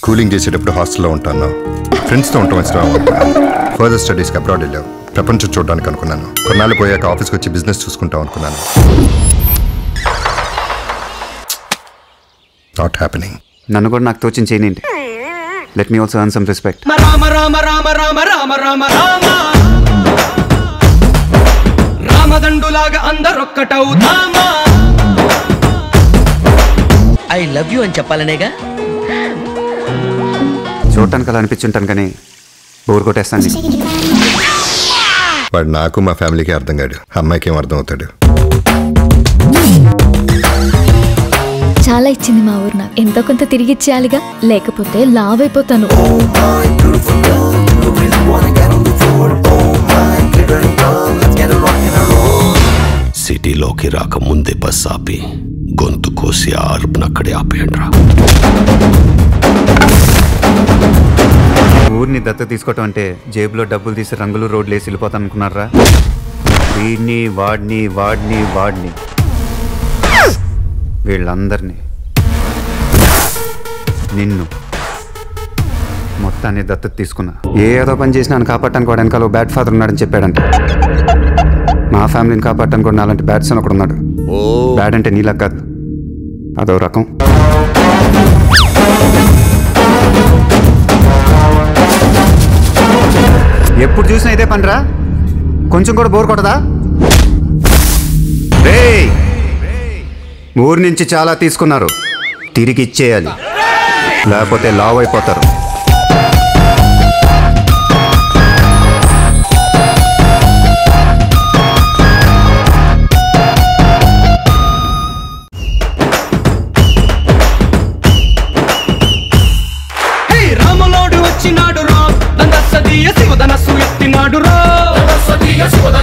Schooling చేసేటప్పుడు హాస్టల్లో ఉంటాను ఫ్రెండ్స్తో ఉండటం ఇష్టం ఫర్దర్ స్టడీస్కి అబ్రాడ్ వెళ్ళావు ప్రపంచం చూడడానికి అనుకున్నాను కొన్నాళ్ళు పోయాక ఆఫీస్కి వచ్చి బిజినెస్ చూసుకుంటాం అనుకున్నాను నాట్ హ్యాపెనింగ్ నన్ను కూడా నాకు తోచిన చేయనండి let me also earn some respect Rama Rama Rama Rama Rama Rama Rama రామదండులాగా అందరొక్కటవుతామా ఐ లవ్ యూ అని చెప్పాలనేగా చూడటానికి అలా అనిపించుంటాను కానీ బోర్ కొట్టేస్తాను నీకు. వాడు నాకు మా ఫ్యామిలీకి అర్థం కాడు అమ్మాయికి ఏం అర్థం అవుతాడు చాలా ఇచ్చింది మా ఊరు నాకు ఎంతో కొంత తిరిగి ఇచ్చేయాలిగా లేకపోతే లావ్ అయిపోతాను సిటీలోకి రాకముందే బస్ ఆపి గొంతు కోసి ఆ అరుపునక్కడే ఆపేయండిరా ఊరిని దత్త తీసుకోవటం అంటే జేబులో డబ్బులు తీసి రంగులు రోడ్లు వేసి వెళ్ళిపోతాను అనుకున్నారా వీడిని వాడిని వాడిని వాడిని వీళ్ళందరినీ నిన్ను మొత్తాన్ని దత్తత తీసుకున్నా ఏ ఏదో పని చేసినా నన్ను కాపాడటానికి వాడు వెనకాల బ్యాడ్ ఫాదర్ ఉన్నాడని చెప్పాడంట మా ఫ్యామిలీని కాపాడటానికి కూడా అలాంటి బ్యాడ్ సన్ ఒకడు ఉన్నాడు బ్యాడ్ అంటే నీలా కాదు అదో రకం ఎప్పుడు చూసినా ఇదే పనిరా కొంచెం కూడా బోర్ కొట్టదా రేయ్ ఊరి నుంచి చాలా తీసుకున్నారు తిరిగి ఇచ్చేయాలి లేకపోతే లావ్ అయిపోతారు హే రాములోడు వచ్చినాడు రా దందసదీయ శివధనస్సు ఎత్తినాడు రా